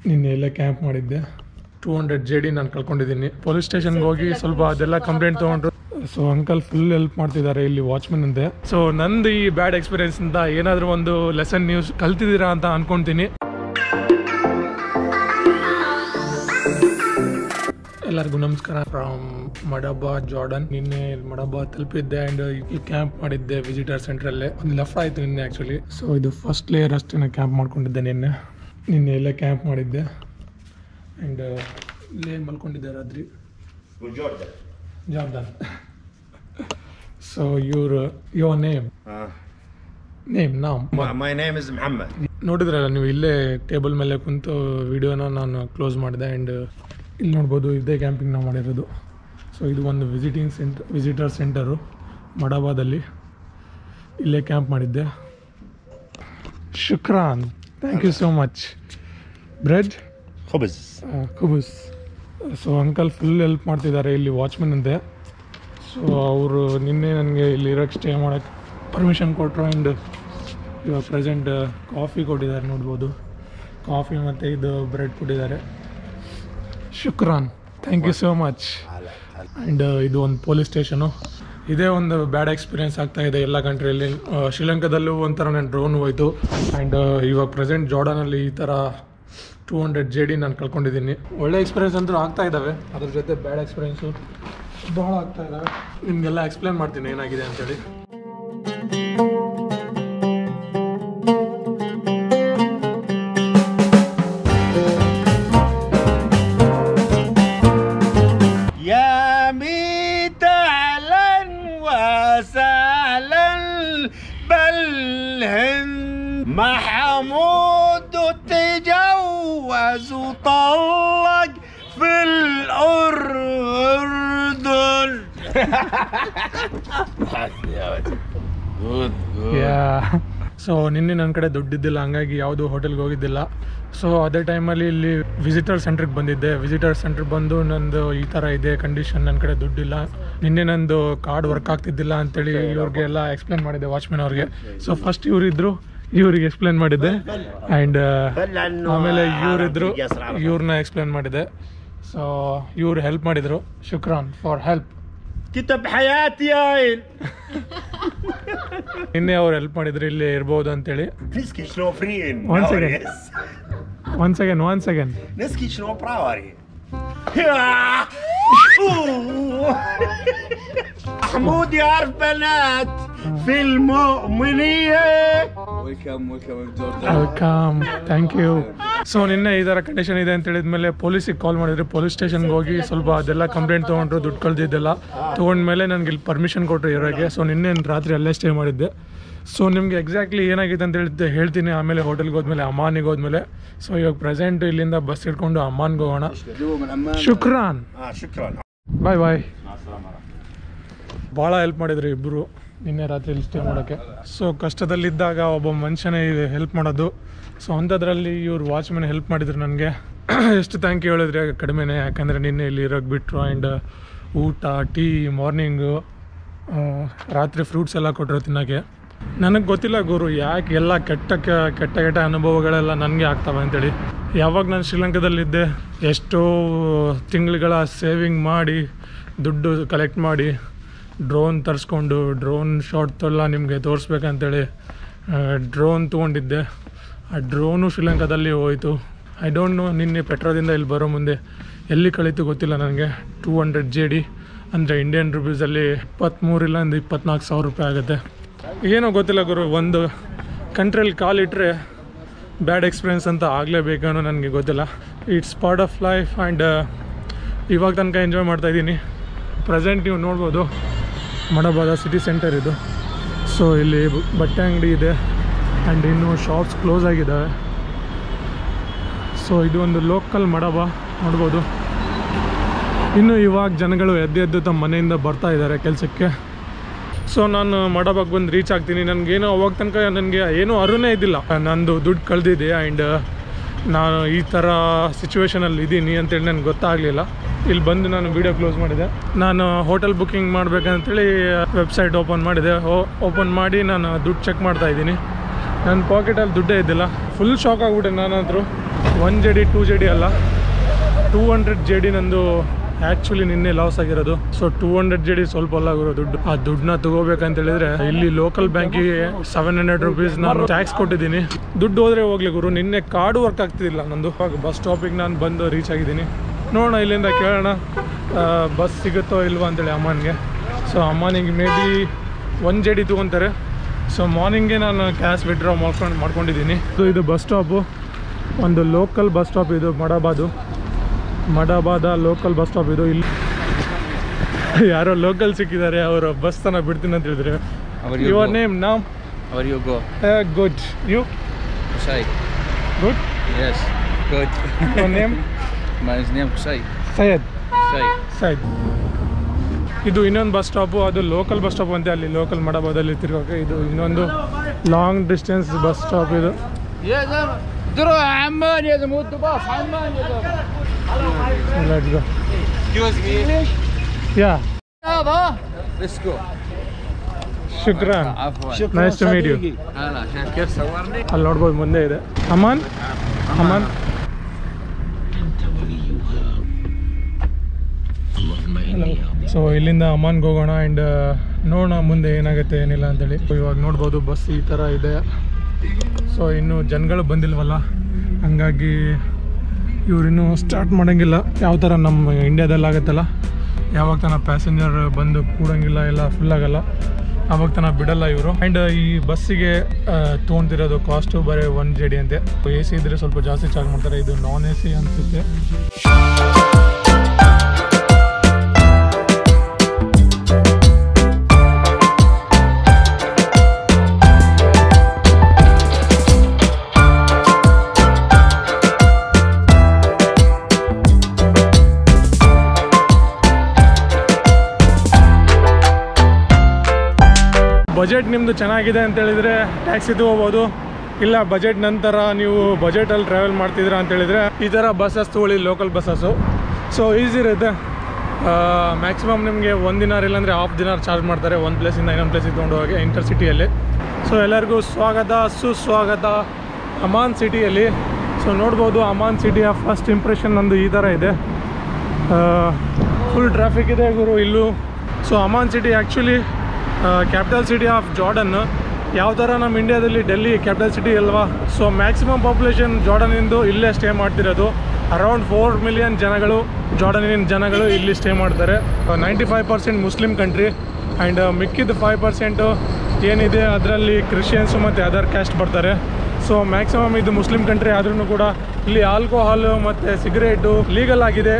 ನಿನ್ನೆ ಎಲ್ಲ ಕ್ಯಾಂಪ್ ಮಾಡಿದ್ದೆ ಟೂ ಹಂಡ್ರೆಡ್ ಜೆ ಡಿ ನಾನು ಕಳ್ಕೊಂಡಿದ್ದೀನಿ ಪೊಲೀಸ್ ಸ್ಟೇಷನ್ಗೆ ಹೋಗಿ ಸ್ವಲ್ಪ ಅದೆಲ್ಲ ಕಂಪ್ಲೇಂಟ್ ತೊಗೊಂಡ್ರು ಸೊ ಅಂಕಲ್ ಫುಲ್ ಹೆಲ್ಪ್ ಮಾಡ್ತಿದ್ದಾರೆ ಇಲ್ಲಿ ವಾಚ್ಮನ್ ಅಂತೆ ಸೊ ನಂದು ಈ ಬ್ಯಾಡ್ ಎಕ್ಸ್ಪೀರಿಯನ್ಸ್ ಅಂತ ಏನಾದರೂ ಒಂದು ಲೆಸನ್ ನ್ಯೂಸ್ ಕಲ್ತಿದ್ದೀರಾ ಅಂತ ಅನ್ಕೊಂತೀನಿ ಎಲ್ಲರಿಗೂ ನಮಸ್ಕಾರ ಫ್ರಮ್ ಮಡಬಾ ಜಾರ್ಡನ್ ನಿನ್ನೆ ಮಡಬಾ ತಲುಪಿದ್ದೆ ಆ್ಯಂಡ್ ಇಲ್ಲಿ ಕ್ಯಾಂಪ್ ಮಾಡಿದ್ದೆ ವಿಸಿಟರ್ ಸೆಂಟ್ರಲ್ಲೇ ಒಂದು ಲೆಫ್ಟ್ ಆಯಿತು ನಿನ್ನೆ ಆ್ಯಕ್ಚುಲಿ ಸೊ ಇದು ಫಸ್ಟ್ ಲೇಯರ್ ಅಷ್ಟೇ ಕ್ಯಾಂಪ್ ಮಾಡ್ಕೊಂಡಿದ್ದೆ ನಿನ್ನೆ ನಿನ್ನೆ ಎಲ್ಲ ಕ್ಯಾಂಪ್ ಮಾಡಿದ್ದೆ ಆ್ಯಂಡ್ ಇಲ್ಲೇ ಮಲ್ಕೊಂಡಿದ್ದೆ ರಾತ್ರಿ وجوردن Jordan so your name ah آه. ನೇಮ್ ನಾಮ್ My, my name is Muhammad. ನೋಡಿದ್ರಲ್ಲ ನೀವು ಇಲ್ಲೇ ಟೇಬಲ್ ಮೇಲೆ ಕುಂತು ವಿಡಿಯೋನ ನಾನು ಕ್ಲೋಸ್ ಮಾಡಿದೆ ಆ್ಯಂಡ್ ಇಲ್ಲಿ ನೋಡ್ಬೋದು ಇದೇ ಕ್ಯಾಂಪಿಂಗ್ ನಾವು ಮಾಡಿರೋದು ಸೊ ಇದು ಒಂದು ವಿಸಿಟಿಂಗ್ ಸೆಂಟರ್ ವಿಸಿಟರ್ ಸೆಂಟರು ಮಡಾಬಾದಲ್ಲಿ ಇಲ್ಲೇ ಕ್ಯಾಂಪ್ ಮಾಡಿದ್ದೆ ಶುಕ್ರಾನ್ thank you so much bread خبز ಕುಬುಸ್ ಸೊ ಅಂಕಲ್ ಫುಲ್ ಹೆಲ್ಪ್ ಮಾಡ್ತಿದ್ದಾರೆ ಇಲ್ಲಿ ವಾಚ್ಮನ್ ಅಂತೆ ಸೊ ಅವರು ನಿನ್ನೆ ನನಗೆ ಇಲ್ಲಿ ಇರೋಕ್ಕೆ ಸ್ಟೇ ಮಾಡೋಕ್ಕೆ ಪರ್ಮಿಷನ್ ಕೊಟ್ಟರು ಆ್ಯಂಡ್ ಇವಾಗ ಪ್ರೆಸೆಂಟ್ ಕಾಫಿ ಕೊಟ್ಟಿದ್ದಾರೆ ನೋಡ್ಬೋದು ಕಾಫಿ ಮತ್ತು ಇದು ಬ್ರೆಡ್ ಕೊಟ್ಟಿದ್ದಾರೆ ಶುಕ್ರಾನ್ thank you so much and ಇದು ಒಂದು ಪೊಲೀಸ್ ಸ್ಟೇಷನು ಇದೇ ಒಂದು ಬ್ಯಾಡ್ ಎಕ್ಸ್ಪೀರಿಯನ್ಸ್ ಆಗ್ತಾ ಇದೆ ಎಲ್ಲ ಕಂಟ್ರಿಯಲ್ಲಿ ಶ್ರೀಲಂಕಾದಲ್ಲೂ ಒಂಥರ ನನ್ನ ಡ್ರೋನ್ ಹೋಯ್ತು ಆ್ಯಂಡ್ ಇವಾಗ ಪ್ರೆಸೆಂಟ್ ಜಾರ್ಡನಲ್ಲಿ ಈ ಥರ ಟೂ ಹಂಡ್ರೆಡ್ ಜೆ ಡಿ ನಾನು ಕಳ್ಕೊಂಡಿದ್ದೀನಿ ಒಳ್ಳೆ ಎಕ್ಸ್ಪೀರಿಯನ್ಸ್ ಅಂತೂ ಆಗ್ತಾ ಇದ್ದಾವೆ ಅದ್ರ ಜೊತೆ ಬ್ಯಾಡ್ ಎಕ್ಸ್ಪೀರಿಯನ್ಸು ಬಹಳ ಆಗ್ತಾ ಇದ್ದಾವೆ ನಿಮಗೆಲ್ಲ ಎಕ್ಸ್ಪ್ಲೇನ್ ಮಾಡ್ತೀನಿ ಏನಾಗಿದೆ ಅಂತೇಳಿ يا ميت اهلا وسهلا بالهند محمود تجوز وطلق في الأردن good ಯಾ ಸೊ ನಿನ್ನೆ ನನ್ನ ಕಡೆ ದುಡ್ಡಿದ್ದಿಲ್ಲ ಹಂಗಾಗಿ ಯಾವುದು ಹೋಟೆಲ್ಗೆ ಹೋಗಿದ್ದಿಲ್ಲ ಸೊ ಅದೇ ಟೈಮಲ್ಲಿ ಇಲ್ಲಿ ವಿಸಿಟರ್ ಸೆಂಟ್ರಿಗೆ ಬಂದಿದ್ದೆ ವಿಸಿಟರ್ ಸೆಂಟ್ರಿಗೆ ಬಂದು ನಂದು ಈ ಥರ ಇದೆ ಕಂಡೀಷನ್ ನನ್ನ ಕಡೆ ದುಡ್ಡಿಲ್ಲ ನಿನ್ನೆ ನಂದು ಕಾರ್ಡ್ ವರ್ಕ್ ಆಗ್ತಿದ್ದಿಲ್ಲ ಅಂತೇಳಿ ಇವ್ರಿಗೆ ಎಲ್ಲ ಎಕ್ಸ್ಪ್ಲೇನ್ ಮಾಡಿದ್ದೆ ವಾಚ್ಮೆನ್ ಅವ್ರಿಗೆ ಸೊ ಫಸ್ಟ್ ಇವರಿದ್ರು ಇವ್ರಿಗೆ ಎಕ್ಸ್ಪ್ಲೇನ್ ಮಾಡಿದ್ದೆ ಆ್ಯಂಡ್ ಆಮೇಲೆ ಇವರಿದ್ರು ಇವ್ರನ್ನ ಎಕ್ಸ್ಪ್ಲೇನ್ ಮಾಡಿದೆ ಸೊ ಇವ್ರು ಹೆಲ್ಪ್ ಮಾಡಿದರು ಶುಕ್ರಾನ್ ಫಾರ್ ಹೆಲ್ಪ್ كتب حياتي هاين ನಿನ್ನೆ ಅವ್ರು ಹೆಲ್ಪ್ ಮಾಡಿದ್ರು ಇಲ್ಲಿ ಇರ್ಬೋದು ಅಂತೇಳಿ نسكي شنو فرين One second. One second one second نسكي شنو براوري محمود يعرف بنات في المؤمنية Welcome, welcome in Jordan. Welcome thank you so ನಿನ್ನೆ ಈ ಥರ ಕಂಡೀಷನ್ ಇದೆ ಅಂತ ಹೇಳಿದ್ಮೇಲೆ ಪೊಲೀಸಿಗೆ ಕಾಲ್ ಮಾಡಿದ್ರು ಪೊಲೀಸ್ ಸ್ಟೇಷನ್ಗೆ ಹೋಗಿ ಸ್ವಲ್ಪ ಅದೆಲ್ಲ ಕಂಪ್ಲೇಂಟ್ ತೊಗೊಂಡ್ರು ದುಡ್ಡು ಕಳ್ದಿದ್ದೆಲ್ಲ ತೊಗೊಂಡ್ಮೇಲೆ ನನಗೆ ಇಲ್ಲಿ ಪರ್ಮಿಷನ್ ಕೊಟ್ಟರು ಇರೋಕ್ಕೆ ಸೊ ನಿನ್ನೆ ರಾತ್ರಿ ಅಲ್ಲೇ ಸ್ಟೇ ಮಾಡಿದ್ದೆ ಸೊ ನಿಮಗೆ ಎಕ್ಸಾಕ್ಟ್ಲಿ ಏನಾಗಿದೆ ಅಂತ ಹೇಳಿದ್ದೆ ಹೇಳ್ತೀನಿ ಆಮೇಲೆ ಹೋಟೆಲ್ಗೆ ಹೋದ್ಮೇಲೆ ಅಮ್ಮಾನಿಗೆ ಹೋದ್ಮೇಲೆ ಸೊ ಇವಾಗ ಪ್ರೆಸೆಂಟ್ ಇಲ್ಲಿಂದ ಬಸ್ ಹಿಡ್ಕೊಂಡು ಅಮ್ಮಾನ್ಗೆ ಹೋಗೋಣ اليوم من عمان ಶುಕ್ರಾನ್ اه شكرا ಬಾಯ್ ಬಾಯ್ ಭಾಳ ಹೆಲ್ಪ್ ಮಾಡಿದ್ರು ಇಬ್ಬರು ನಿನ್ನೆ ರಾತ್ರಿ ಇಲ್ಲಿ ಸ್ಟೇ ಮಾಡೋಕ್ಕೆ ಸೊ ಕಷ್ಟದಲ್ಲಿದ್ದಾಗ ಒಬ್ಬ ಮನುಷ್ಯನೇ ಹೆಲ್ಪ್ ಮಾಡೋದು ಸೊ ಅಂಥದ್ರಲ್ಲಿ ಇವ್ರು ವಾಚ್ಮೆನ್ ಹೆಲ್ಪ್ ಮಾಡಿದ್ರು ನನಗೆ ಎಷ್ಟು ಥ್ಯಾಂಕ್ ಯು ಹೇಳಿದ್ರೆ ಕಡಿಮೆನೇ ಯಾಕಂದರೆ ನಿನ್ನೆ ಇಲ್ಲಿ ಇರೋಕ್ಕೆ ಬಿಟ್ಟರು ಆ್ಯಂಡ್ ಊಟ ಟೀ ಮಾರ್ನಿಂಗು ರಾತ್ರಿ ಫ್ರೂಟ್ಸ್ ಎಲ್ಲ ಕೊಟ್ಟರು ತಿನ್ನೋಕ್ಕೆ ನನಗೆ ಗೊತ್ತಿಲ್ಲ ಗುರು ಯಾಕೆ ಎಲ್ಲ ಕೆಟ್ಟ ಕೆ- ಕೆಟ್ಟ ಕೆಟ್ಟ ಅನುಭವಗಳೆಲ್ಲ ನನಗೆ ಆಗ್ತವೆ ಅಂತೇಳಿ ಯಾವಾಗ ನಾನು ಶ್ರೀಲಂಕಾದಲ್ಲಿದ್ದೆ ಎಷ್ಟೋ ತಿಂಗಳುಗಳ ಸೇವಿಂಗ್ ಮಾಡಿ ದುಡ್ಡು ಕಲೆಕ್ಟ್ ಮಾಡಿ ಡ್ರೋನ್ ತರಿಸ್ಕೊಂಡು ಡ್ರೋನ್ ಶಾಟ್ ಎಲ್ಲ ನಿಮಗೆ ತೋರಿಸ್ಬೇಕಂತೇಳಿ ಡ್ರೋನ್ ತೊಗೊಂಡಿದ್ದೆ ಆ ಡ್ರೋನು ಶ್ರೀಲಂಕಾದಲ್ಲಿ ಹೋಯಿತು ಐ ಡೋಂಟ್ ನೋ ನಿನ್ನೆ ಪೆಟ್ರೋದಿಂದ ಇಲ್ಲಿ ಬರೋ ಮುಂದೆ ಎಲ್ಲಿ ಕಳೀತು ಗೊತ್ತಿಲ್ಲ ನನಗೆ ಟೂ ಹಂಡ್ರೆಡ್ ಜೆ ಡಿ ಅಂದರೆ ಇಂಡಿಯನ್ ರುಪೀಸಲ್ಲಿ ಇಪ್ಪತ್ತ್ಮೂರಿಲ್ಲ ಒಂದು ಇಪ್ಪತ್ನಾಲ್ಕು ಸಾವಿರ ರೂಪಾಯಿ ಆಗುತ್ತೆ ಏನೋ ಗೊತ್ತಿಲ್ಲ ಗುರು ಒಂದು ಕಂಟ್ರಿಯಲ್ಲಿ ಕಾಲಿಟ್ಟರೆ ಬ್ಯಾಡ್ ಎಕ್ಸ್ಪೀರಿಯನ್ಸ್ ಅಂತ ಆಗಲೇಬೇಕನ್ನೋ ನನಗೆ ಗೊತ್ತಿಲ್ಲ it's part of life and ಇವಾಗ ತನಕ ಎಂಜಾಯ್ ಮಾಡ್ತಾಯಿದ್ದೀನಿ ಪ್ರೆಸೆಂಟ್ ನೀವು ನೋಡ್ಬೋದು ಮಡಬಾದ ಸಿಟಿ ಸೆಂಟರ್ ಇದು ಸೊ ಇಲ್ಲಿ ಬ- ಬಟ್ಟೆ ಅಂಗಡಿ ಇದೆ ಆ್ಯಂಡ್ ಇನ್ನು ಶಾಪ್ಸ್ ಕ್ಲೋಸ್ ಆಗಿದ್ದಾವೆ ಸೊ ಇದು ಒಂದು ಲೋಕಲ್ ಮಡಬ ನೋಡ್ಬೋದು ಇನ್ನು ಇವಾಗ ಜನಗಳು ಎದ್ದು ಎದ್ದು ತಮ್ಮ ಮನೆಯಿಂದ ಬರ್ತಾ ಇದ್ದಾರೆ ಕೆಲಸಕ್ಕೆ ಸೊ ನಾನು ಮಡಬಾಗ್ ಬಂದು ರೀಚ್ ಆಗ್ತೀನಿ ನನಗೇನೋ ಅವಾಗ ತನಕ ನನಗೆ ಏನೂ ಅರುನೇ ಇದ್ದಿಲ್ಲ ನಂದು ದುಡ್ಡು ಕಳೆದಿದೆ ಆ್ಯಂಡ್ ನಾನು ಈ ಥರ ಸಿಚುವೇಶನಲ್ಲಿ ಇದ್ದೀನಿ ಅಂತೇಳಿ ನನಗೆ ಗೊತ್ತಾಗಲಿಲ್ಲ ಇಲ್ಲಿ ಬಂದು ನಾನು ವೀಡಿಯೋ ಕ್ಲೋಸ್ ಮಾಡಿದೆ ನಾನು ಹೋಟೆಲ್ ಬುಕ್ಕಿಂಗ್ ಮಾಡಬೇಕಂತೇಳಿ ವೆಬ್ಸೈಟ್ ಓಪನ್ ಮಾಡಿದೆ ಓಪನ್ ಮಾಡಿ ನಾನು ದುಡ್ಡು ಚೆಕ್ ಮಾಡ್ತಾ ಇದ್ದೀನಿ ನನ್ನ ಪಾಕೆಟಲ್ಲಿ ದುಡ್ಡೇ ಇದ್ದಿಲ್ಲ ಫುಲ್ ಶಾಕ್ ಆಗಿಬಿಟ್ಟೆ ನಾನಂತರೂ one J D two J D ಅಲ್ಲ ಟೂ ಹಂಡ್ರೆಡ್ ಜೆ ಡಿ ನಂದು ಆ್ಯಕ್ಚುಲಿ ನಿನ್ನೆ ಲಾಸ್ ಆಗಿರೋದು so two hundred J D ಸ್ವಲ್ಪ ಅಲ್ಲ ಆಗಿರೋ ದುಡ್ಡು ಆ ದುಡ್ಡನ್ನ ತಗೋಬೇಕಂತ ಹೇಳಿದ್ರೆ ಇಲ್ಲಿ ಲೋಕಲ್ ಬ್ಯಾಂಕಿಗೆ ಸೆವೆನ್ ಹಂಡ್ರೆಡ್ ರುಪೀಸ್ ನಾನು ಟ್ಯಾಕ್ಸ್ ಕೊಟ್ಟಿದ್ದೀನಿ ದುಡ್ಡು ಹೋದ್ರೆ ಹೋಗ್ಲಿ ಗುರು ನಿನ್ನೆ ಕಾರ್ಡು ವರ್ಕ್ ಆಗ್ತಿದ್ದಿಲ್ಲ ನಂದು ಇವಾಗ ಬಸ್ ಸ್ಟಾಪಿಗೆ ನಾನು ಬಂದು ರೀಚ್ ಆಗಿದ್ದೀನಿ ನೋಡೋಣ ಇಲ್ಲಿಂದ ಕೇಳೋಣ ಬಸ್ ಸಿಗುತ್ತೋ ಇಲ್ವಾ ಅಂತೇಳಿ ಅಮ್ಮನಿಗೆ ಸೊ ಅಮ್ಮನಿಗೆ maybe one J D ತೊಗೊತಾರೆ ಸೊ ಮಾರ್ನಿಂಗೆ ನಾನು ಕ್ಯಾಶ್ ವಿಡ್ರಾ ಮಾಡ್ಕೊಂಡು ಮಾಡ್ಕೊಂಡಿದ್ದೀನಿ ಸೊ ಇದು ಬಸ್ ಸ್ಟಾಪು ಒಂದು ಲೋಕಲ್ ಬಸ್ ಸ್ಟಾಪ್ ಇದು ಮಡಬಾದು ಮಡಬಾದ ಲೋಕಲ್ ಬಸ್ ಸ್ಟಾಪ್ ಇದು ಇಲ್ಲಿ ಯಾರೋ ಲೋಕಲ್ ಸಿಕ್ಕಿದ್ದಾರೆ ಅವರು ಬಸ್ ತನ ಬಿಡ್ತೀನಿ ಅಂತ ಹೇಳಿದ್ರೆ How are you your go? Name ನಾಮ್ How are you go? Good you Kusai. Good Yes. Good. Your name My name Kusai. Sayed Kusai. Said ಇದು ಇನ್ನೊಂದು ಬಸ್ ಸ್ಟಾಪು ಅದು ಲೋಕಲ್ ಬಸ್ ಸ್ಟಾಪ್ ಅಂತೆ ಅಲ್ಲಿ ಲೋಕಲ್ ಮಡಬಾದಲ್ಲಿ ತಿರ್ಗೋಕೆ ಇದು ಇನ್ನೊಂದು ಲಾಂಗ್ ಡಿಸ್ಟೆನ್ಸ್ ಬಸ್ ಸ್ಟಾಪ್ ಇದು يا زلمة دروا يا عمان يا زلمة ودوا باص عمان يا زلمة let's go Excuse me. ಯಾ هذا Let's go. ಶುಕ್ರಾನ್ عفوا ನೈಸ್ ಟು ಮೀಟ್ ಯು هلا شايف كيف صورني؟ ಅಲ್ಲಿ ನೋಡ್ಬೋದು ಮುಂದೆ ಇದೆ ಅಮಾನ್ ಅಮಾನ್ ಸೊ ಇಲ್ಲಿಂದ ಅಮಾನ್ಗೆ ಹೋಗೋಣ ಆ್ಯಂಡ್ ನೋಡೋಣ ಮುಂದೆ ಏನಾಗುತ್ತೆ ಏನಿಲ್ಲ ಅಂತೇಳಿ So, ಇವಾಗ ನೋಡ್ಬೋದು ಬಸ್ ಈ ಥರ ಇದೆ ಸೊ ಇನ್ನು ಜನಗಳು ಬಂದಿಲ್ವಲ್ಲ ಹಂಗಾಗಿ ಇವ್ರಿನ್ನೂ ಸ್ಟಾರ್ಟ್ ಮಾಡೋಂಗಿಲ್ಲ ಯಾವ ಥರ ನಮ್ಮ ಇಂಡಿಯಾದಲ್ಲಿ ಆಗುತ್ತಲ್ಲ ಯಾವಾಗ ತನಕ ಪ್ಯಾಸೆಂಜರ್ ಬಂದು ಕೂಡಂಗಿಲ್ಲ ಎಲ್ಲ ಫುಲ್ ಆಗಲ್ಲ ಅವಾಗ ತನಕ ಬಿಡಲ್ಲ ಇವರು ಆ್ಯಂಡ್ ಈ ಬಸ್ಸಿಗೆ ತೊಗೊಂತಿರೋದು ಕಾಸ್ಟು ಬರೀ ಒನ್ ಜೆ ಡಿ ಅಂತೆ ಎ ಸಿ ಇದ್ರೆ ಸ್ವಲ್ಪ ಜಾಸ್ತಿ ಚಾರ್ಜ್ ಮಾಡ್ತಾರೆ ಇದು ನಾನ್ ಎ ಸಿ ಅನಿಸುತ್ತೆ ಬಜೆಟ್ ನಿಮ್ಮದು ಚೆನ್ನಾಗಿದೆ ಅಂತ ಹೇಳಿದ್ರೆ ಟ್ಯಾಕ್ಸಿ ತಗೋಬೋದು ಇಲ್ಲ ಬಜೆಟ್ ನಂತರ ನೀವು ಬಜೆಟಲ್ಲಿ ಟ್ರಾವೆಲ್ ಮಾಡ್ತಿದ್ದೀರಾ ಅಂತ ಹೇಳಿದ್ರೆ ಈ ಥರ ಬಸ್ಸಸ್ ತಗೊಳ್ಳಿ ಲೋಕಲ್ ಬಸ್ಸಸ್ಸು ಸೊ ಈಸಿ ಇರುತ್ತೆ ಮ್ಯಾಕ್ಸಿಮಮ್ ನಿಮಗೆ ಒಂದು ದಿನ ಇಲ್ಲಾಂದರೆ ಹಾಫ್ ದಿನ ಚಾರ್ಜ್ ಮಾಡ್ತಾರೆ ಒಂದು ಪ್ಲೇಸಿಂದ ಇನ್ನೊಂದು ಪ್ಲೇಸಿಗೆ ತೊಗೊಂಡು ಹೋಗಿ ಇಂಟರ್ ಸಿಟಿಯಲ್ಲಿ ಸೊ ಎಲ್ಲರಿಗೂ ಸ್ವಾಗತ ಸುಸ್ವಾಗತ ಅಮಾನ್ ಸಿಟಿಯಲ್ಲಿ ಸೊ ನೋಡ್ಬೋದು ಅಮಾನ್ ಸಿಟಿಯ ಫಸ್ಟ್ ಇಂಪ್ರೆಷನ್ ನಂದು ಈ ಥರ ಇದೆ ಫುಲ್ ಟ್ರಾಫಿಕ್ ಇದೆ ಗುರು ಇಲ್ಲೂ so Amman city actually capital city of Jordan ಯಾವ ಥರ ನಮ್ಮ ಇಂಡಿಯಾದಲ್ಲಿ ಡೆಲ್ಲಿ ಕ್ಯಾಪಿಟಲ್ ಸಿಟಿ ಅಲ್ವಾ ಸೊ ಮ್ಯಾಕ್ಸಿಮಮ್ ಪಾಪ್ಯುಲೇಷನ್ ಜಾರ್ಡನಿಂದು ಇಲ್ಲೇ ಸ್ಟೇ ಮಾಡ್ತಿರೋದು ಅರೌಂಡ್ ಫೋರ್ ಮಿಲಿಯನ್ ಜನಗಳು ಜಾರ್ಡನಿನ ಜನಗಳು ಇಲ್ಲಿ ಸ್ಟೇ ಮಾಡ್ತಾರೆ ninety five percent Muslim country and ಮಿಕ್ಕಿದ ಫೈವ್ ಪರ್ಸೆಂಟು ಏನಿದೆ ಅದರಲ್ಲಿ ಕ್ರಿಶ್ಚಿಯನ್ಸು ಮತ್ತು ಅದರ್ ಕ್ಯಾಸ್ಟ್ ಬರ್ತಾರೆ ಸೊ ಮ್ಯಾಕ್ಸಿಮಮ್ ಇದು ಮುಸ್ಲಿಂ ಕಂಟ್ರಿ ಆದ್ರೂ ಕೂಡ ಇಲ್ಲಿ ಆಲ್ಕೋಹಾಲು ಮತ್ತು ಸಿಗರೇಟು ಲೀಗಲ್ ಆಗಿದೆ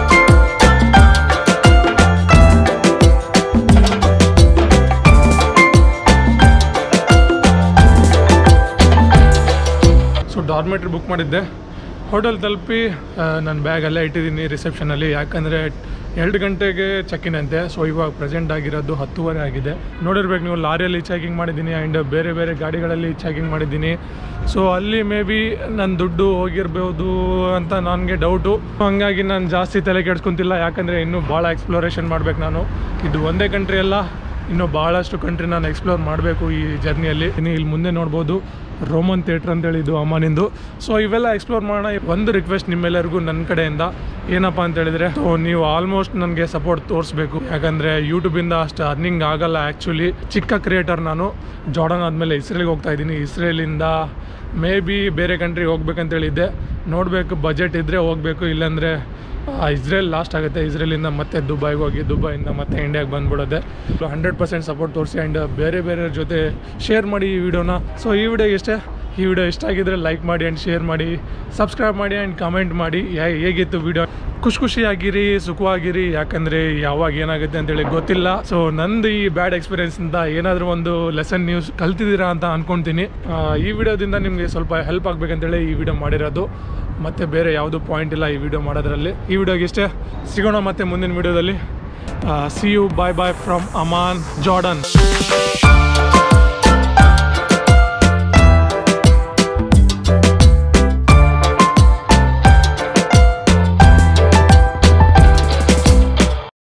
ಸೊ ಡಾರ್ಮೆಟ್ರಿ ಬುಕ್ ಮಾಡಿದ್ದೆ ಹೋಟೆಲ್ ತಲುಪಿ ನನ್ನ ಬ್ಯಾಗ್ ಅಲ್ಲೇ ಇಟ್ಟಿದ್ದೀನಿ ರಿಸೆಪ್ಷನಲ್ಲಿ ಯಾಕಂದರೆ ಎರಡು ಗಂಟೆಗೆ ಚೆಕ್ ಇನ್ ಅಂತೆ ಸೊ ಇವಾಗ ಪ್ರೆಸೆಂಟ್ ಆಗಿರೋದು ಹತ್ತುವರೆ ಆಗಿದೆ ನೋಡಿರ್ಬೇಕು ನೀವು ಲಾರಿಯಲ್ಲಿ ಚೆಕಿಂಗ್ ಮಾಡಿದ್ದೀನಿ ಆ್ಯಂಡ್ ಬೇರೆ ಬೇರೆ ಗಾಡಿಗಳಲ್ಲಿ ಚೆಕಿಂಗ್ ಮಾಡಿದ್ದೀನಿ ಸೊ ಅಲ್ಲಿ ಮೇ ಬಿ ನನ್ನ ದುಡ್ಡು ಹೋಗಿರ್ಬೋದು ಅಂತ ನನಗೆ ಡೌಟು ಹಾಗಾಗಿ ನಾನು ಜಾಸ್ತಿ ತಲೆ ಕೆಡ್ಸ್ಕೊತಿಲ್ಲ ಯಾಕಂದರೆ ಇನ್ನೂ ಭಾಳ ಎಕ್ಸ್ಪ್ಲೋರೇಷನ್ ಮಾಡ್ಬೇಕು ನಾನು ಇದು ಒಂದೇ ಕಂಟ್ರಿ ಅಲ್ಲ ಇನ್ನು ಭಾಳಷ್ಟು ಕಂಟ್ರಿ ನಾನು ಎಕ್ಸ್ಪ್ಲೋರ್ ಮಾಡಬೇಕು ಈ ಜರ್ನಿಯಲ್ಲಿ ಇನ್ನು ಇಲ್ಲಿ ಮುಂದೆ ನೋಡ್ಬೋದು ರೋಮನ್ ಥಿಯೇಟ್ರ್ ಅಂತೇಳಿ ಇದು ಅಮಾನಿಂದು ಸೊ ಇವೆಲ್ಲ ಎಕ್ಸ್ಪ್ಲೋರ್ ಮಾಡೋಣ ಒಂದು ರಿಕ್ವೆಸ್ಟ್ ನಿಮ್ಮೆಲ್ಲರಿಗೂ ನನ್ನ ಕಡೆಯಿಂದ ಏನಪ್ಪ ಅಂತ ಹೇಳಿದ್ರೆ ಸೊ ನೀವು ಆಲ್ಮೋಸ್ಟ್ ನನಗೆ ಸಪೋರ್ಟ್ ತೋರಿಸ್ಬೇಕು ಯಾಕಂದರೆ ಯೂಟ್ಯೂಬಿಂದ ಅಷ್ಟು ಅರ್ನಿಂಗ್ ಆಗಲ್ಲ ಆ್ಯಕ್ಚುಲಿ ಚಿಕ್ಕ ಕ್ರಿಯೇಟರ್ ನಾನು ಜಾರ್ಡನ್ ಆದಮೇಲೆ ಇಸ್ರೇಲ್ಗೆ ಹೋಗ್ತಾ ಇದ್ದೀನಿ ಇಸ್ರೇಲಿಂದ ಮೇ ಬಿ ಬೇರೆ ಕಂಟ್ರಿಗೆ ಹೋಗ್ಬೇಕಂತೇಳಿದ್ದೆ ನೋಡಬೇಕು ಬಜೆಟ್ ಇದ್ದರೆ ಹೋಗಬೇಕು ಇಲ್ಲಾಂದರೆ ಇಸ್ರೇಲ್ ಲಾಸ್ಟ್ ಆಗುತ್ತೆ ಇಸ್ರೇಲಿಂದ ಮತ್ತೆ ದುಬೈಗೆ ಹೋಗಿ ದುಬೈಯಿಂದ ಮತ್ತೆ ಇಂಡಿಯಾಗೆ ಬಂದ್ಬಿಡೋದೆ ಹಂಡ್ರೆಡ್ ಪರ್ಸೆಂಟ್ ಸಪೋರ್ಟ್ ತೋರಿಸಿ ಆ್ಯಂಡ್ ಬೇರೆ ಬೇರೆ ಜೊತೆ ಶೇರ್ ಮಾಡಿ ಈ ವಿಡಿಯೋನ ಸೊ ಈ ವಿಡಿಯೋ ಇಷ್ಟೇ ಈ ವಿಡಿಯೋ ಇಷ್ಟ ಆಗಿದ್ರೆ ಲೈಕ್ ಮಾಡಿ ಆ್ಯಂಡ್ ಶೇರ್ ಮಾಡಿ ಸಬ್ಸ್ಕ್ರೈಬ್ ಮಾಡಿ ಆ್ಯಂಡ್ ಕಮೆಂಟ್ ಮಾಡಿ ಯಾ- ಹೇಗಿತ್ತು ವಿಡಿಯೋ ಖುಷಿ ಖುಷಿಯಾಗಿರಿ ಸುಖವಾಗಿರಿ ಯಾಕಂದರೆ ಯಾವಾಗ ಏನಾಗುತ್ತೆ ಅಂತೇಳಿ ಗೊತ್ತಿಲ್ಲ ಸೊ ನಂದು ಈ ಬ್ಯಾಡ್ ಎಕ್ಸ್ಪೀರಿಯನ್ಸಿಂದ ಏನಾದರೂ ಒಂದು ಲೆಸನ್ ನ್ಯೂಸ್ ಕಲ್ತಿದ್ದೀರಾ ಅಂತ ಅನ್ಕೊತೀನಿ ಆ, ಈ ವಿಡಿಯೋದಿಂದ ನಿಮಗೆ ಸ್ವಲ್ಪ ಹೆಲ್ಪ್ ಆಗಬೇಕಂತೇಳಿ ಈ ವಿಡಿಯೋ ಮಾಡಿರೋದು ಮತ್ತೆ ಬೇರೆ ಯಾವುದು ಪಾಯಿಂಟ್ ಇಲ್ಲ ಈ ವಿಡಿಯೋ ಮಾಡೋದ್ರಲ್ಲಿ ಈ ವಿಡಿಯೋಗೆ ಇಷ್ಟೇ ಸಿಗೋಣ ಮತ್ತೆ ಮುಂದಿನ ವಿಡಿಯೋದಲ್ಲಿ see you bye bye from Amman Jordan